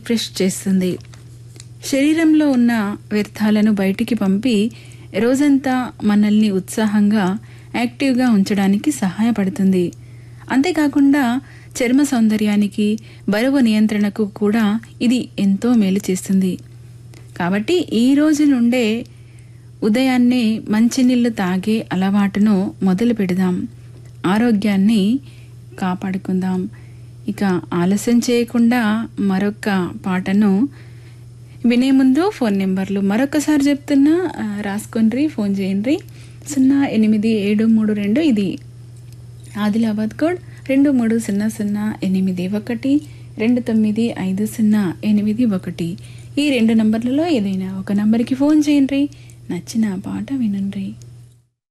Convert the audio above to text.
refresh చేస్తుంది శరీరంలో ఉన్న వ్యర్థాలను బయటికి పంపి రోజంతా మనల్ని ఉత్సాహంగా యాక్టివ్గా ఉంచడానికి సహాయపడుతుంది అంతేకాకుండా చర్మ సౌందర్యానికి బరువు నియంత్రణకు కూడా ఇది ఎంతో మేలు చేస్తుంది కాబట్టి ఈ రోజు నుండే ఉదయాన్నే మంచినీళ్ళు తాగే అలవాటును మొదలు పెడదాం ఆరోగ్యాన్ని కాపాడుకుందాం ఇక ఆలస్యం చేయకుండా మరొక పాటను వినే ముందు ఫోన్ నెంబర్లు మరొకసారి చెప్తున్నా ఆ, రాసుకొనిరి ఫోన్ చేయండి సున్నా ఎనిమిది ఏడు మూడు రెండు ఇది ఆదిలాబాద్ కోడ్ రెండు మూడు సున్నా సున్నా ఎనిమిది ఒకటి రెండు తొమ్మిది ఐదు సున్నా ఎనిమిది ఒకటి ఈ రెండు నంబర్లలో ఏదైనా ఒక నంబర్కి ఫోన్ చేయండి నచ్చిన పాట వినండి